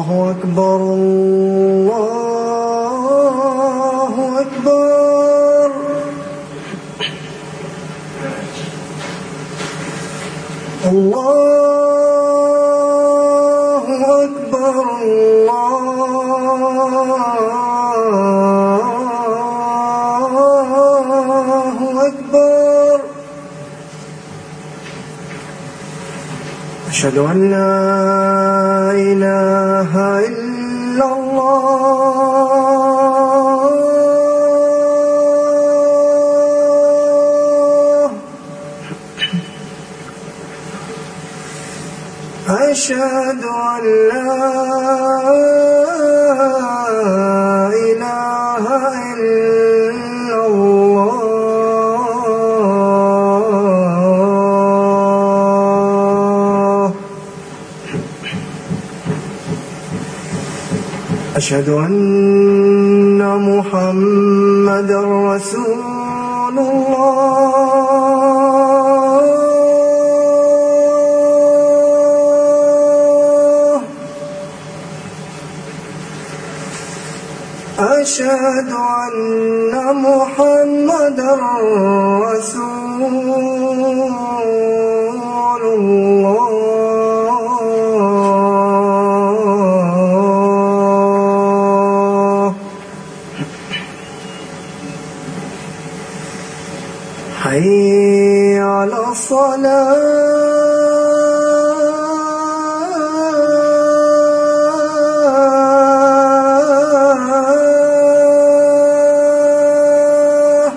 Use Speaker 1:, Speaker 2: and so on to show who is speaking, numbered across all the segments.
Speaker 1: الله أكبر الله أكبر الله أكبر الله أكبر أشهد أن لا إله إلا الله أشهد أن لا إله إلا الله أشهد أن محمد رسول الله أشهد أن محمد رسول الله حي على الصلاة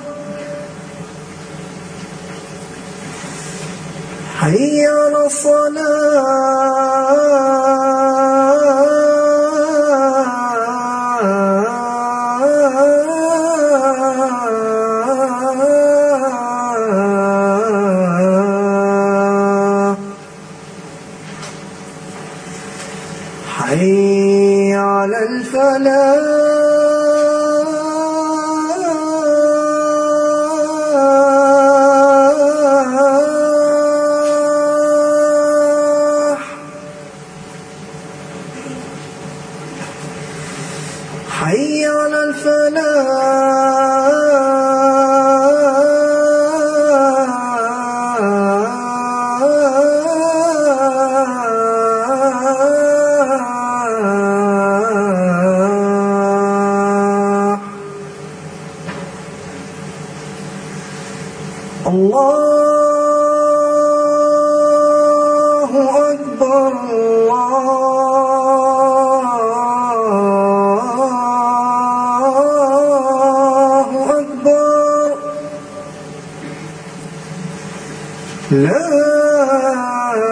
Speaker 1: حي على الصلاة حي على الفلاح حي على الفلاح الله أكبر الله أكبر لا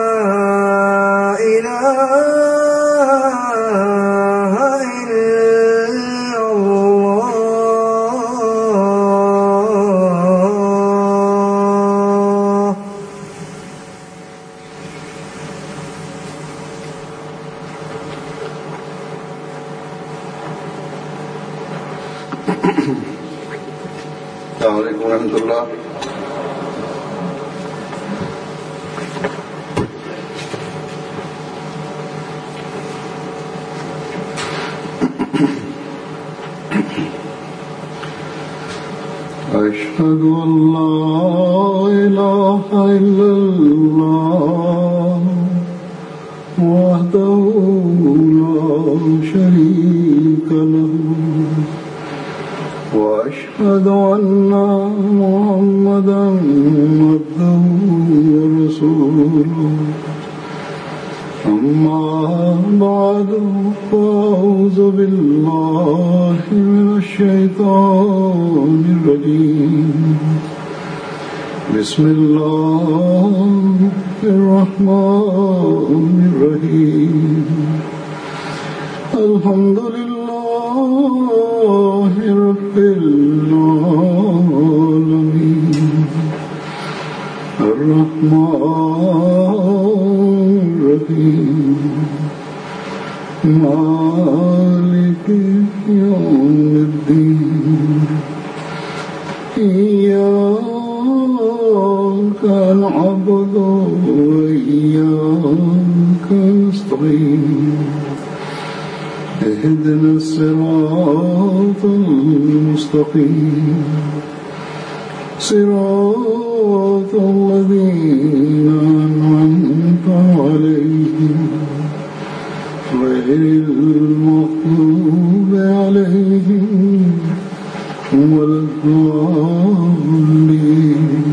Speaker 1: إله إلا الله
Speaker 2: السلام عليكم ورحمة الله أشهد أن لا إله إلا الله وحده لا شريك له وأشهد أن محمدا عبده ورسوله أما بعد فأعوذ بالله من الشيطان الرجيم بسم الله الرحمن الرحيم الحمد لله رب العالمين الرحمن الرحيم مالك يوم الدين إياك نعبد وإياك نستعين اهدنا الصراط المستقيم صراط الذين أنعمت عليهم غير المغضوب عليهم ولا الضالين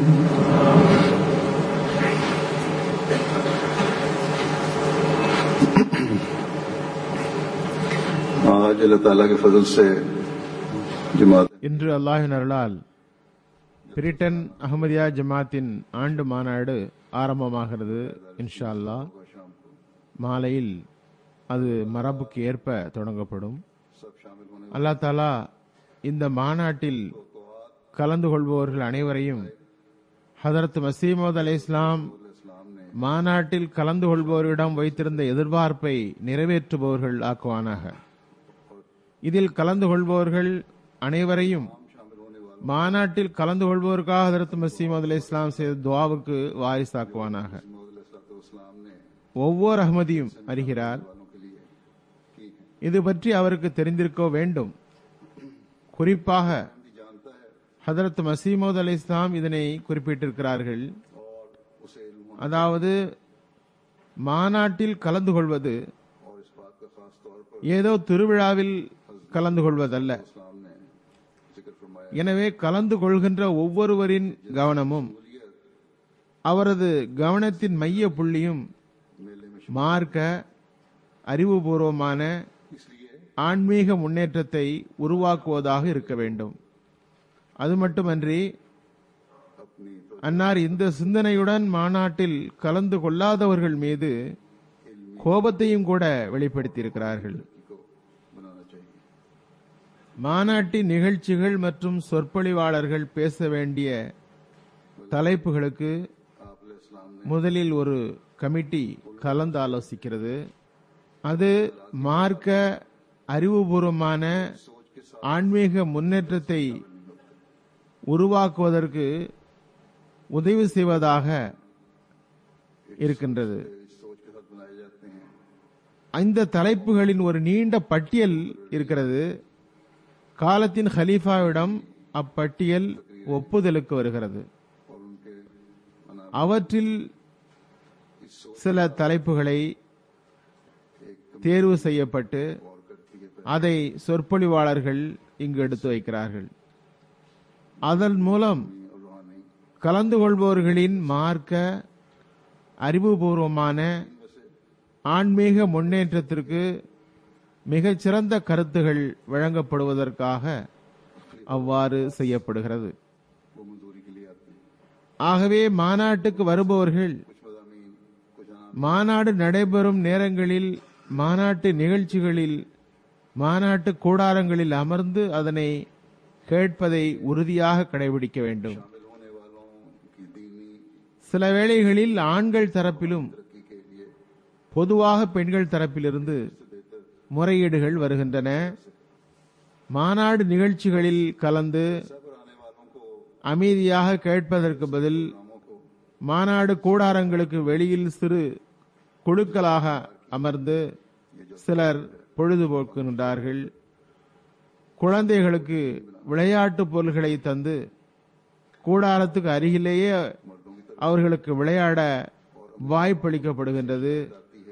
Speaker 3: आज अल्लाह ताला के फजल से जमात
Speaker 4: இன்று அல்லாஹின் அருளால் பிரிட்டன் அகமதியா ஜமாத்தின் ஆண்டு மாநாடு ஆரம்பமாகிறது இன்ஷா அல்லாஹ் மாலையில் அது மரபுக்கு ஏற்ப தொடங்கப்படும் அல்லாஹ் தாலா இந்த மாநாட்டில் கலந்து கொள்பவர்கள் அனைவரையும் ஹதரத் மசீமது அலை இஸ்லாம் மாநாட்டில் கலந்து கொள்பவர்களிடம் வைத்திருந்த எதிர்பார்ப்பை நிறைவேற்றுபவர்கள் ஆக்குவானாக இதில் கலந்து கொள்பவர்கள் அனைவரையும் மாநாட்டில் கலந்து கொள்பவருக்காக ஹதரத் மசீமது அலை இஸ்லாம் செய்த துவாவுக்கு வாரிசாக்குவானாக ஒவ்வொரு அகமதியும் அறிகிறார் இது பற்றி அவருக்கு தெரிந்திருக்க வேண்டும் குறிப்பாக ஹதரத் மசீமது அலை இஸ்லாம் இதனை குறிப்பிட்டிருக்கிறார்கள் அதாவது மாநாட்டில் கலந்து கொள்வது ஏதோ திருவிழாவில் கலந்து கொள்வதல்ல எனவே கலந்து கொள்கின்ற ஒவ்வொருவரின் கவனமும் அவரது கவனத்தின் மைய புள்ளியும் மார்க்க அறிவுபூர்வமான ஆன்மீக முன்னேற்றத்தை உருவாக்குவதாக இருக்க வேண்டும் அது மட்டுமன்றி அன்னார் இந்த சிந்தனையுடன் மாநாட்டில் கலந்து கொள்ளாதவர்கள் மீது கோபத்தையும் கூட வெளிப்படுத்தியிருக்கிறார்கள் மாநாட்டின் நிகழ்ச்சிகள் மற்றும் சொற்பொழிவாளர்கள் பேச வேண்டிய தலைப்புகளுக்கு முதலில் ஒரு கமிட்டி கலந்து ஆலோசிக்கிறது அது மார்க்க அறிவுபூர்வமான ஆன்மீக முன்னேற்றத்தை உருவாக்குவதற்கு உதவி செய்வதாக இருக்கின்றது இந்த தலைப்புகளின் ஒரு நீண்ட பட்டியல் இருக்கிறது காலத்தின் ஹலீஃபாவிடம் அப்பட்டியல் ஒப்புதலுக்கு வருகிறது அவற்றில் சில தலைப்புகளை தேர்வு செய்யப்பட்டு அதை சொற்பொழிவாளர்கள் இங்கு எடுத்து வைக்கிறார்கள் அதன் மூலம் கலந்து கொள்பவர்களின் மார்க்க அறிவுபூர்வமான ஆன்மீக முன்னேற்றத்திற்கு மிகச்சிறந்த கருத்துகள் வழங்கப்படுவதற்காக அவ்வாறு செய்யப்படுகிறது ஆகவே மாநாட்டுக்கு வருபவர்கள் மாநாடு நடைபெறும் நேரங்களில் மாநாட்டு நிகழ்ச்சிகளில் மாநாட்டு கூடாரங்களில் அமர்ந்து அதனை கேட்பதை உறுதியாக கடைபிடிக்க வேண்டும் சில வேளைகளில் ஆண்கள் தரப்பிலும் பொதுவாக பெண்கள் தரப்பிலிருந்து முறையீடுகள் வருகின்றன மாநாடு நிகழ்ச்சிகளில் கலந்து அமைதியாக கேட்பதற்கு பதில் மாநாடு கூடாரங்களுக்கு வெளியில் சிறு குழுக்களாக அமர்ந்து சிலர் பொழுதுபோக்குகின்றார்கள் குழந்தைகளுக்கு விளையாட்டு பொருள்களை தந்து கூடாரத்துக்கு அருகிலேயே அவர்களுக்கு விளையாட வாய்ப்பளிக்கப்படுகின்றது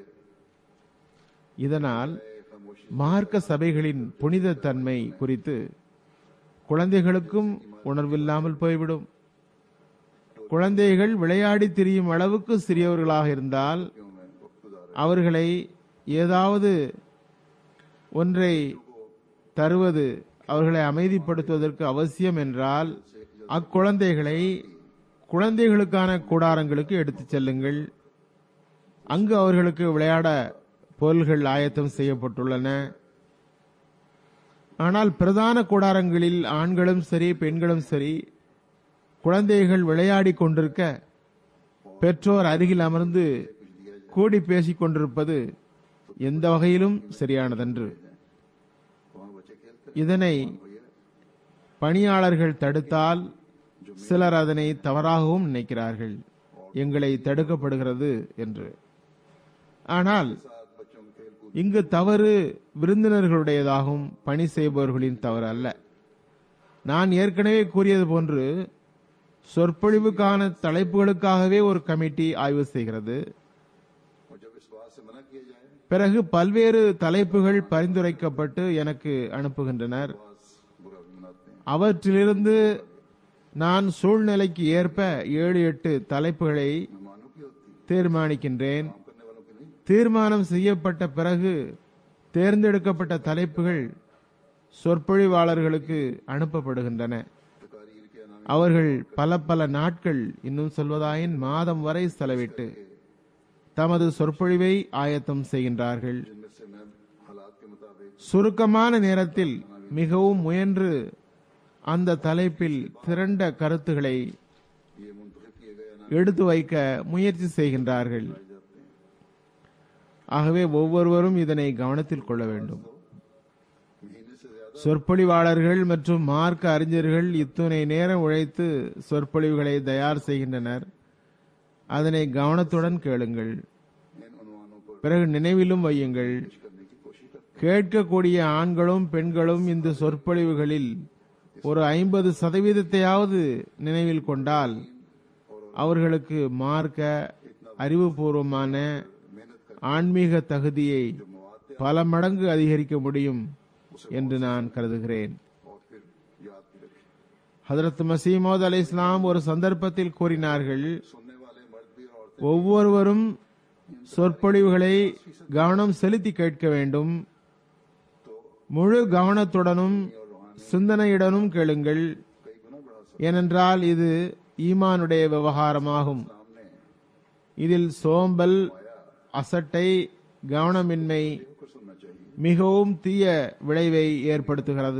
Speaker 4: இதனால் மார்க்க சபைகளின் புனித தன்மை குறித்து குழந்தைகளுக்கும் உணர்வில்லாமல் போய்விடும் குழந்தைகள் விளையாடி திரியும் அளவுக்கு சிறியவர்களாக இருந்தால் அவர்களை ஏதாவது ஒன்றை தருவது அவர்களை அமைதிப்படுத்துவதற்கு அவசியம் என்றால் அக்குழந்தைகளை குழந்தைகளுக்கான கூடாரங்களுக்கு எடுத்துச் செல்லுங்கள் அங்கு அவர்களுக்கு விளையாட பொருள்கள் ஆயத்தம் செய்யப்பட்டுள்ளன ஆனால் பிரதான கூடாரங்களில் ஆண்களும் சரி பெண்களும் சரி குழந்தைகள் விளையாடி கொண்டிருக்க பெற்றோர் அருகில் அமர்ந்து கூடி பேசிக் கொண்டிருப்பது எந்த வகையிலும் சரியானதன்று இதனை பணியாளர்கள் தடுத்தால் சிலர் அதனை தவறாகவும் நினைக்கிறார்கள் எங்களை தடுக்கப்படுகிறது என்று ஆனால் இங்கு தவறு விருந்தினர்களுடையதாகும் பணி செய்பவர்களின் தவறு அல்ல நான் ஏற்கனவே கூறியது போன்று சொற்பொழிவுக்கான தலைப்புகளுக்காகவே ஒரு கமிட்டி ஆய்வு செய்கிறது
Speaker 3: और जब इस बात से मना किया जाए
Speaker 4: பிறகு பல்வேறு தலைப்புகள் பரிந்துரைக்கப்பட்டு எனக்கு அனுப்புகின்றனர்
Speaker 3: बस बुरा भी मनाते हैं
Speaker 4: அவற்றிலிருந்து நான் சூழ்நிலைக்கு ஏற்ப ஏழு எட்டு தலைப்புகளை
Speaker 3: मेहमानों की होती है
Speaker 4: தீர்மானிக்கின்றேன்
Speaker 3: काम करने वालों की नहीं
Speaker 4: தீர்மானம் செய்யப்பட்ட பிறகு தேர்ந்தெடுக்கப்பட்ட தலைப்புகள் சொற்பொழிவாளர்களுக்கு அனுப்பப்படுகின்றன
Speaker 3: तकारीर के नाम
Speaker 4: அவர்கள் பல பல நாட்கள் இன்னும் சொல்வதாயின் மாதம் வரை செலவிட்டு தமது சொற்பொழிவை ஆயத்தம் செய்கின்றார்கள்
Speaker 3: जिनमें से मैं हालात के मुताबिक
Speaker 4: சுருக்கமான நேரத்தில் மிகவும் முயன்று அந்த தலைப்பில் திரண்ட கருத்துக்களை
Speaker 3: ये मुंतखब किए गए नाम
Speaker 4: எடுத்து வைக்க முயற்சி செய்கின்றார்கள்
Speaker 3: जाते हैं
Speaker 4: ஆகவே ஒவ்வொருவரும் இதனை கவனத்தில் கொள்ள வேண்டும்
Speaker 3: महीने से ज्यादा
Speaker 4: சொற்பொழிவாளர்கள் மற்றும் மார்க்க அறிஞர்கள் இத்துணை நேரம் உழைத்து சொற்பொழிவுகளை தயார் செய்கின்றனர் அதனை கவனத்துடன் கேளுங்கள்
Speaker 3: इन अनुमानों पर
Speaker 4: பிறகு நினைவிலும் வையுங்கள்
Speaker 3: करने की कोशिश करते
Speaker 4: கேட்கக்கூடிய ஆண்களும் பெண்களும் இந்த சொற்பொழிவுகளில் ஒரு ஐம்பது சதவீதத்தையாவது நினைவில் கொண்டால் அவர்களுக்கு மார்க்க அறிவுபூர்வமான ஆன்மீக தகுதியை பல மடங்கு அதிகரிக்க முடியும் என்று நான் கருதுகிறேன்
Speaker 3: हैं और फिर याद भी रखें
Speaker 4: ஹதரத் மசீமோத் அலை இஸ்லாம் ஒரு சந்தர்ப்பத்தில் கூறினார்கள்
Speaker 3: सुनने वाले मर्द भी और औरतें
Speaker 4: ஒவ்வொருவரும் சொற்பொழிவுகளை கவனம் செலுத்தி கேட்க வேண்டும் முழு கவனத்துடனும் சிந்தனையுடனும் கேளுங்கள்
Speaker 3: कई गुना बढ़ा सकते
Speaker 4: ஏனென்றால் இது ஈமானுடைய விவகாரமாகும்
Speaker 3: सामने
Speaker 4: இதில் சோம்பல் அசட்டை கவனமின்மை
Speaker 3: होकर सुनना चाहिए
Speaker 4: மிகவும் தீய விளைவை ஏற்படுத்துகிறது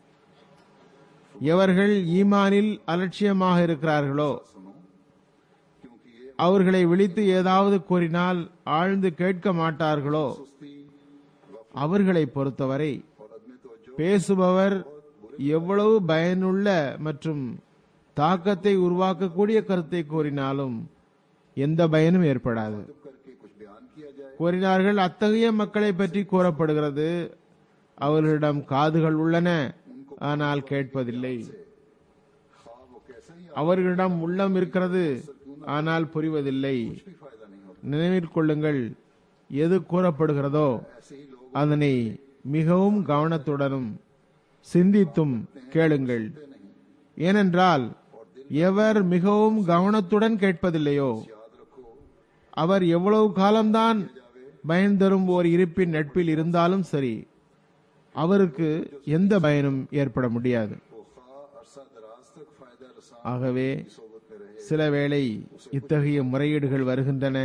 Speaker 4: எவர்கள் ஈமானில் அலட்சியமாக இருக்கிறார்களோ
Speaker 3: सुनो क्योंकि ये
Speaker 4: அவர்களை விழித்து ஏதாவது கூறினால் ஆழ்ந்து கேட்க மாட்டார்களோ
Speaker 3: सुस्ती
Speaker 4: அவர்களை பொறுத்தவரை
Speaker 3: और अदम तवज्जो
Speaker 4: பேசுபவர் எவ்வளவு பயனுள்ள மற்றும் தாக்கத்தை உருவாக்கக்கூடிய கருத்தை கூறினாலும் எந்த பயனும் ஏற்படாது
Speaker 3: करके कुछ बयान किया जाए
Speaker 4: கூறினார்கள் அத்தகைய மக்களை பற்றி கூறப்படுகிறது அவர்களிடம் காதுகள் உள்ளன ஆனால் கேட்பதில்லை
Speaker 3: खा वो कैसा ही
Speaker 4: அவர்களிடம் உள்ளம் இருக்கிறது ஆனால் புரிவதில்லை
Speaker 3: भी फायदा नहीं होता
Speaker 4: நினைவில் கொள்ளுங்கள் எது கூறப்படுகிறதோ
Speaker 3: ऐसे ही लोग
Speaker 4: அதனை மிகவும் கவனத்துடனும் சிந்தித்தும் கேளுங்கள் ஏனென்றால் எவர் மிகவும் கவனத்துடன் கேட்பதில்லையோ
Speaker 3: याद रखो
Speaker 4: அவர் எவ்வளவு காலம்தான் பயன் தரும் ஓர் இருப்பின் நட்பில் இருந்தாலும் சரி அவருக்கு எந்த பயனும் ஏற்பட முடியாது
Speaker 3: वो खा अरसा दराज तक फायदा रसा
Speaker 4: ஆகவே
Speaker 3: सोबत में रहे
Speaker 4: சில வேளை இத்தகைய முறையீடுகள் வருகின்றன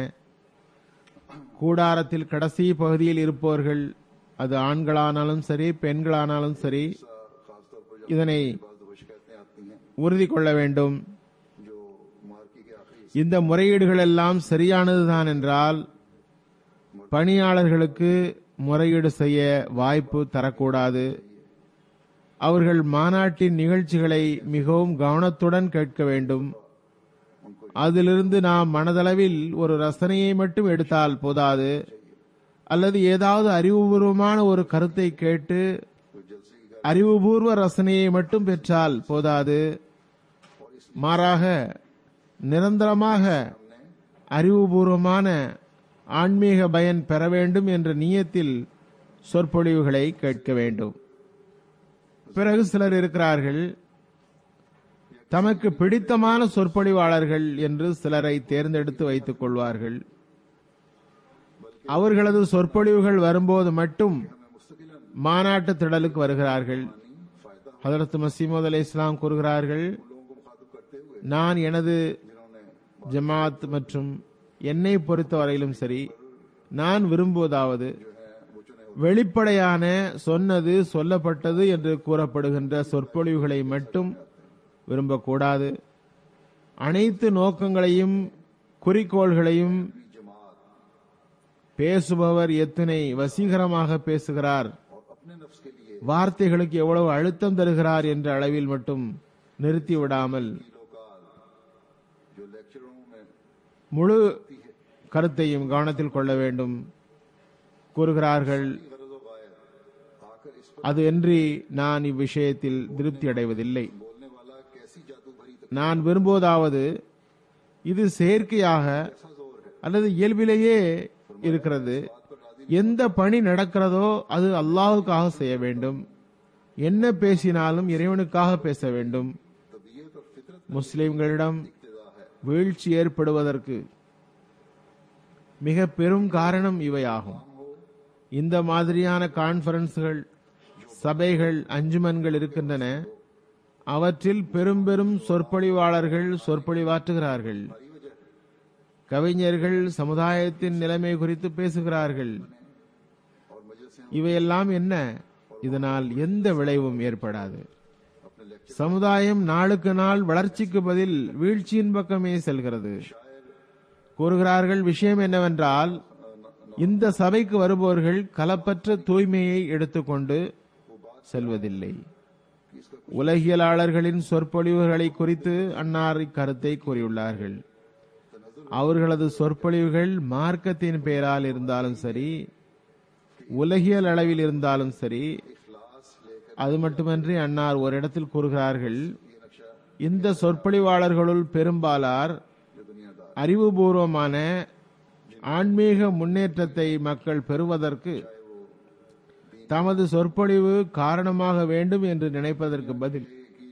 Speaker 4: கூடாரத்தில் கடைசி பகுதியில் இருப்பவர்கள் அது ஆண்களானாலும் சரி பெண்களானாலும் சரி
Speaker 3: खासतौर पर
Speaker 4: இதனை
Speaker 3: जब बाद वो शिकायतें आती हैं
Speaker 4: உறுதி கொள்ள வேண்டும்
Speaker 3: जो मार्की के आखिरी
Speaker 4: இந்த முறையீடுகள் எல்லாம் சரியானதுதான் என்றால் பணியாளர்களுக்கு முறையீடு செய்ய வாய்ப்பு தரக்கூடாது அவர்கள் மாநாட்டின் நிகழ்ச்சிகளை மிகவும் கவனத்துடன் கேட்க வேண்டும் அதிலிருந்து நாம் மனதளவில் ஒரு ரசனையை மட்டும் எடுத்தால் போதாது அல்லது ஏதாவது அறிவுபூர்வமான ஒரு கருத்தை கேட்டு அறிவுபூர்வ ரசனையை மட்டும் பெற்றால் போதாது மாறாக நிரந்தரமாக அறிவுபூர்வமான ஆன்மீக பயன் பெற வேண்டும் என்ற நியத்தில் சொற்பொழிவுகளை கேட்க வேண்டும் பிறகு சிலர் இருக்கிறார்கள் தமக்கு பிடித்தமான சொற்பொழிவாளர்கள் என்று சிலரை தேர்ந்தெடுத்து வைத்துக் கொள்வார்கள் அவர்களது சொற்பொழிவுகள் வரும்போது மட்டும் மாநாட்டு திடலுக்கு வருகிறார்கள் ஹதரத் மசீமது அலி இஸ்லாம் கூறுகிறார்கள் நான் எனது ஜமாத் மற்றும் என்னை பொறுத்தவரையிலும் சரி நான் விரும்புவதாவது வெளிப்படையான சொன்னது சொல்லப்பட்டது என்று கூறப்படுகின்ற சொற்பொழிவுகளை மட்டும் விரும்பக்கூடாது அனைத்து நோக்கங்களையும் குறிக்கோள்களையும் பேசுபவர் எத்தனை வசீகரமாக பேசுகிறார்
Speaker 3: अपने नफ्स के लिए
Speaker 4: வார்த்தைகளுக்கு எவ்வளவு அழுத்தம் தருகிறார் என்ற அளவில் மட்டும் நிறுத்தி விடாமல்
Speaker 3: लोकाल जो लेक्चरों में
Speaker 4: முழு கருத்தையும் கவனத்தில் கொள்ள வேண்டும் கூறுகிறார்கள் அது என்று நான் இவ்விஷயத்தில் திருப்தி அடைவதில்லை நான் விரும்புவதாவது இது செயற்கையாக அல்லது இயல்பிலேயே இருக்கிறது எந்த பணி நடக்கிறதோ அது அல்லாஹுக்காக செய்ய வேண்டும் என்ன பேசினாலும் இறைவனுக்காக பேச வேண்டும் முஸ்லிம்களிடம் வீழ்ச்சி ஏற்படுவதற்கு மிக பெரும் காரணம் இவையாகும் இந்த மாதிரியான கான்பரன்ஸ்கள் சபைகள் அஞ்சுமன்கள் இருக்கின்றன அவற்றில் பெரும் பெரும் சொற்பொழிவாளர்கள் சொற்பொழிவாற்றுகிறார்கள் கவிஞர்கள் சமுதாயத்தின் நிலைமை குறித்து பேசுகிறார்கள் இவையெல்லாம் என்ன இதனால் எந்த விளைவும் ஏற்படாது சமுதாயம் நாளுக்கு நாள் வளர்ச்சிக்கு பதில் வீழ்ச்சியின் பக்கமே செல்கிறது கூறுகிறார்கள் விஷயம் என்னவென்றால் இந்த சபைக்கு வருபவர்கள் கலப்பற்ற தூய்மையை எடுத்துக்கொண்டு செல்வதில்லை உலகியலாளர்களின் சொற்பொழிவுகளை குறித்து அன்னார் இக்கருத்தை கூறியுள்ளார்கள் அவர்களது சொற்பொழிவுகள் மார்க்கத்தின் பெயரால் இருந்தாலும் சரி உலகியல் அளவில் இருந்தாலும் சரி அது மட்டுமன்றி அன்னார் ஒரு இடத்தில் கூறுகிறார்கள் இந்த சொற்பொழிவாளர்களுள் பெரும்பாலார் அறிவுபூர்வமான ஆன்மீக முன்னேற்றத்தை மக்கள் பெறுவதற்கு தமது சொற்பொழிவு காரணமாக வேண்டும் என்று நினைப்பதற்கு பதில்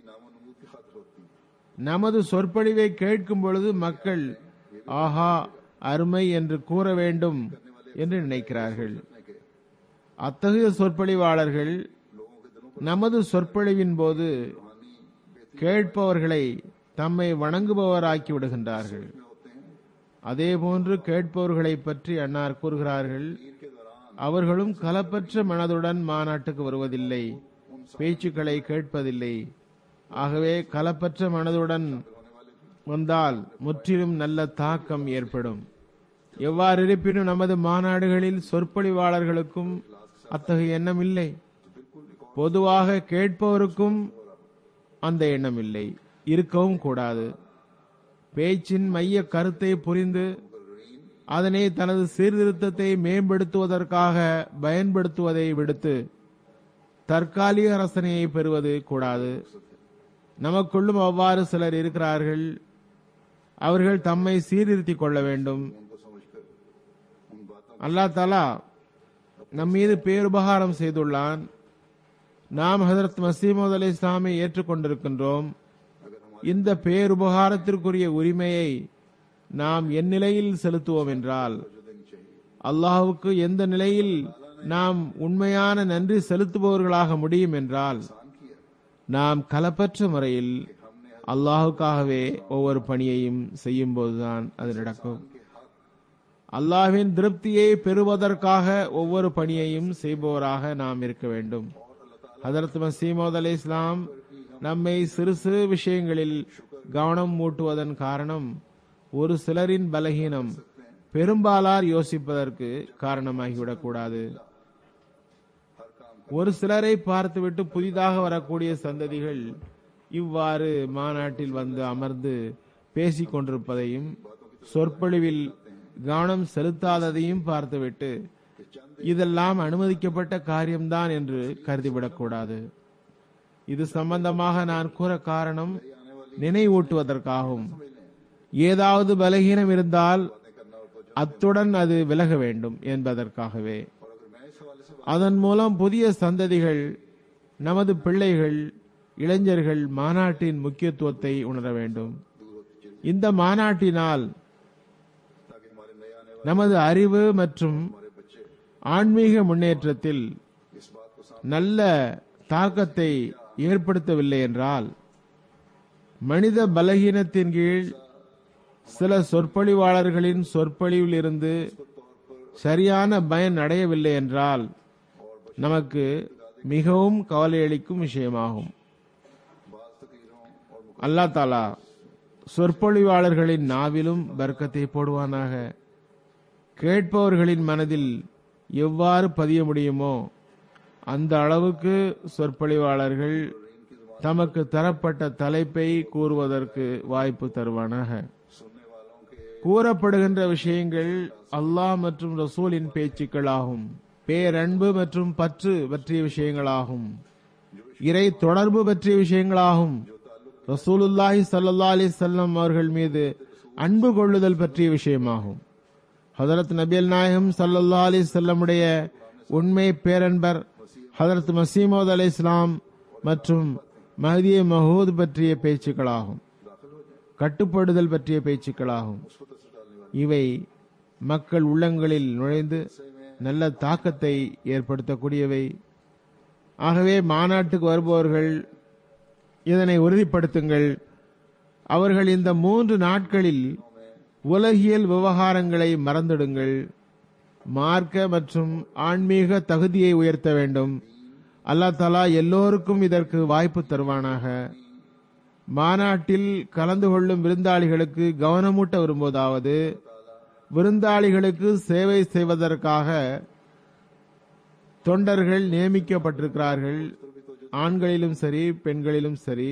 Speaker 4: நமது சொற்பொழிவை கேட்கும் பொழுது மக்கள் ஆஹா அருமை என்று கூற வேண்டும் என்று நினைக்கிறார்கள் அத்தகைய சொற்பொழிவாளர்கள் நமது சொற்பொழிவின் போது கேட்பவர்களை தம்மை வணங்குபவராக்கி விடுகின்றார்கள் அதேபோன்று கேட்பவர்களை பற்றி அன்னார் கூறுகிறார்கள் அவர்களும் கலப்பற்ற மனதுடன் மாநாட்டுக்கு வருவதில்லை பேச்சுக்களை கேட்பதில்லை ஆகவே கலப்பற்ற மனதுடன் வந்தால் முற்றிலும் நல்ல தாக்கம் ஏற்படும் எவ்வாறு இருப்பினும் நமது மாநாடுகளில் சொற்பொழிவாளர்களுக்கும் அத்தகைய எண்ணம் இல்லை பொதுவாக கேட்பவருக்கும் அந்த எண்ணம் இல்லை இருக்கவும் கூடாது பேச்சின் மைய கருத்தை புரிந்து அதனை தனது சீர்திருத்தத்தை மேம்படுத்துவதற்காக பயன்படுத்துவதை விடுத்து தற்காலிக ரசனையை பெறுவது கூடாது நமக்குள்ளும் அவ்வாறு சிலர் இருக்கிறார்கள் அவர்கள் தம்மை சீர்திருத்திக் கொள்ள வேண்டும் அல்லாஹ் தாலா நம் மீது பேருபகாரம் செய்துள்ளான் நாம் ஹசரத் மசீமது அலி இஸ்லாமை ஏற்றுக்கொண்டிருக்கின்றோம் இந்த பேருபகாரத்திற்குரிய உரிமையை நாம் என் நிலையில் செலுத்துவோம் என்றால் அல்லாஹுக்கு எந்த நிலையில் நாம் உண்மையான நன்றி செலுத்துபவர்களாக முடியும் என்றால் நாம் கலப்பற்ற முறையில் அல்லாஹுக்காகவே ஒவ்வொரு பணியையும் செய்யும் போதுதான் அது நடக்கும் அல்லாஹ்வின் திருப்தியை பெறுவதற்காக ஒவ்வொரு பணியையும் செய்பவராக நாம் இருக்க வேண்டும் ஹதரத் மசீமோத் அலி இஸ்லாம் நம்மை சிறு சிறு விஷயங்களில் கவனம் மூட்டுவதன் காரணம் ஒரு சிலரின் பலகீனம் பெரும்பாலார் யோசிப்பதற்கு காரணமாகிவிடக் கூடாது ஒரு சிலரை பார்த்துவிட்டு புதிதாக வரக்கூடிய சந்ததிகள் இவ்வாறு மாநாட்டில் வந்து அமர்ந்து பேசிக் கொண்டிருப்பதையும் சொற்பொழிவில் கவனம் செலுத்தாததையும் பார்த்துவிட்டு இதெல்லாம் அனுமதிக்கப்பட்ட காரியம்தான் என்று கருதிவிடக்கூடாது இது சம்பந்தமாக நான் கூற காரணம் நினைவூட்டுவதற்காகும் ஏதாவது பலகீனம் இருந்தால் அத்துடன் அது விலக வேண்டும் என்பதற்காகவே அதன் மூலம் புதிய சந்ததிகள் நமது பிள்ளைகள் இளைஞர்கள் மாநாட்டின் முக்கியத்துவத்தை உணர வேண்டும் இந்த மாநாட்டினால் நமது அறிவு மற்றும் ஆன்மீக முன்னேற்றத்தில் நல்ல தாக்கத்தை ஏற்படுத்தவில்லை என்றால் மனித பலகீனத்தின் கீழ் சில சொற்பொழிவாளர்களின் சொற்பொழிவில் இருந்து சரியான பயன் அடையவில்லை என்றால் நமக்கு மிகவும் கவலையளிக்கும் விஷயமாகும் அல்லா தாலா சொற்பொழிவாளர்களின் நாவிலும் பர்க்கத்தை போடுவானாக கேட்பவர்களின் மனதில் எவ்வாறு பதிய முடியுமோ அந்த அளவுக்கு சொற்பொழிவாளர்கள் தமக்கு தரப்பட்ட தலைப்பை கூறுவதற்கு வாய்ப்பு தருவானாக கூறப்படுகின்ற விஷயங்கள் அல்லாஹ் மற்றும் ரசூலின் பேச்சுக்கள் ஆகும் பேரன்பு மற்றும் பற்று பற்றிய விஷயங்களாகும் இறை தொடர்பு பற்றிய விஷயங்களாகும் ரசூலுல்லாஹி ஸல்லல்லாஹு அலைஹி வஸல்லம் அவர்கள் மீது அன்பு கொள்ளுதல் பற்றிய விஷயமாகும் ஹதரத் நபியல் நாயகம் ஸல்லல்லாஹு அலைஹி வஸல்லமுடைய உண்மை பேரன்பர் ஹதரத் மசீமோத் அலை இஸ்லாம் மற்றும் மஹதிய மஹூத் பற்றிய பேச்சுக்களாகும் கட்டுப்படுதல் பற்றிய பேச்சுக்களாகும் இவை மக்கள் உள்ளங்களில் நுழைந்து நல்ல தாக்கத்தை ஏற்படுத்தக்கூடியவை ஆகவே மாநாட்டுக்கு வருபவர்கள் இதனை உறுதிப்படுத்துங்கள் அவர்கள் இந்த மூன்று நாட்களில் உலகியல் விவகாரங்களை மறந்திடுங்கள் மார்க்க மற்றும் ஆன்மீக தகுதியை உயர்த்த வேண்டும் அல்லாஹ் தலா எல்லோருக்கும் இதற்கு வாய்ப்பு தருவானாக மாநாட்டில் கலந்து கொள்ளும் விருந்தாளிகளுக்கு கவனமூட்ட விரும்புவதாவது விருந்தாளிகளுக்கு சேவை செய்வதற்காக தொண்டர்கள் நியமிக்கப்பட்டிருக்கிறார்கள் ஆண்களிலும் சரி பெண்களிலும் சரி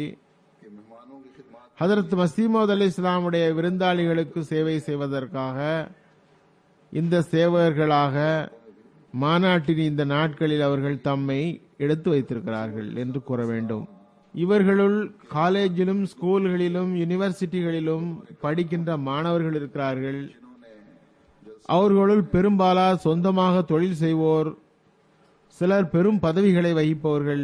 Speaker 4: ஹதரத் மசீமோத் அலி இஸ்லாமுடைய விருந்தாளிகளுக்கு சேவை செய்வதற்காக இந்த சேவகர்களாக மாநாட்டின் இந்த நாட்களில் அவர்கள் தம்மை எடுத்து வைத்திருக்கிறார்கள் என்று கூற வேண்டும் இவர்களுள் காலேஜிலும் ஸ்கூல்களிலும் யூனிவர்சிட்டிகளிலும் படிக்கின்ற மாணவர்கள் இருக்கிறார்கள் அவர்களுள் பெரும்பாலார் சொந்தமாக தொழில் செய்வோர் சிலர் பெரும் பதவிகளை வகிப்பவர்கள்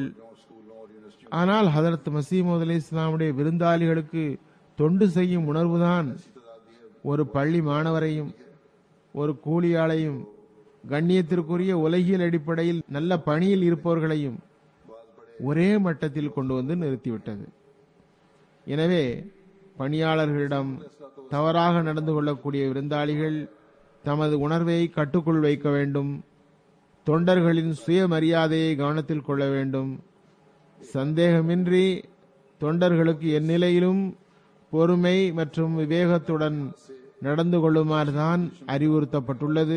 Speaker 4: ஆனால் ஹதரத் மசீமது அலி இஸ்லாமுடைய விருந்தாளிகளுக்கு தொண்டு செய்யும் உணர்வுதான் ஒரு பள்ளி மாணவரையும் ஒரு கூலியாளையும் கண்ணியத்திற்குரிய உலகியல் அடிப்படையில் நல்ல பணியில் இருப்பவர்களையும் ஒரே மட்டத்தில் கொண்டு வந்து நிறுத்திவிட்டது எனவே பணியாளர்களிடம் தவறாக நடந்து கொள்ளக்கூடிய விருந்தாளிகள் தமது உணர்வை கட்டுக்குள் வைக்க வேண்டும் தொண்டர்களின் சுயமரியாதையை கவனத்தில் கொள்ள வேண்டும் சந்தேகமின்றி தொண்டர்களுக்கு எந்நிலையிலும் பொறுமை மற்றும் விவேகத்துடன் நடந்து கொள்ளுமாறுதான் அறிவுறுத்தப்பட்டுள்ளது